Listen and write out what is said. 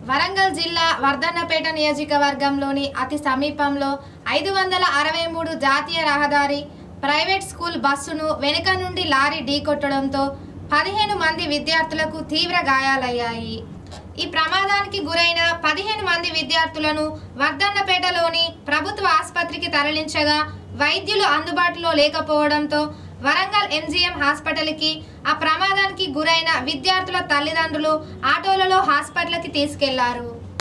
వరంగల్ జిల్లా వర్ధన్నపేట నియోజకవర్గంలోని అతి సమీపంలో ఐదు వందల అరవై మూడు జాతీయ రహదారి ప్రైవేట్ స్కూల్ బస్సును వెనుక నుండి లారీ ఢీకొట్టడంతో పదిహేను మంది విద్యార్థులకు తీవ్ర గాయాలయ్యాయి ఈ ప్రమాదానికి గురైన పదిహేను మంది విద్యార్థులను వర్ధన్నపేటలోని ప్రభుత్వ ఆసుపత్రికి తరలించగా వైద్యులు అందుబాటులో లేకపోవడంతో వరంగల్ ఎంజీఎం హాస్పిటల్కి ఆ ప్రమాదానికి గురైన విద్యార్థుల తల్లిదండ్రులు ఆటోలలో హాస్పిటల్కి తీసుకెళ్లారు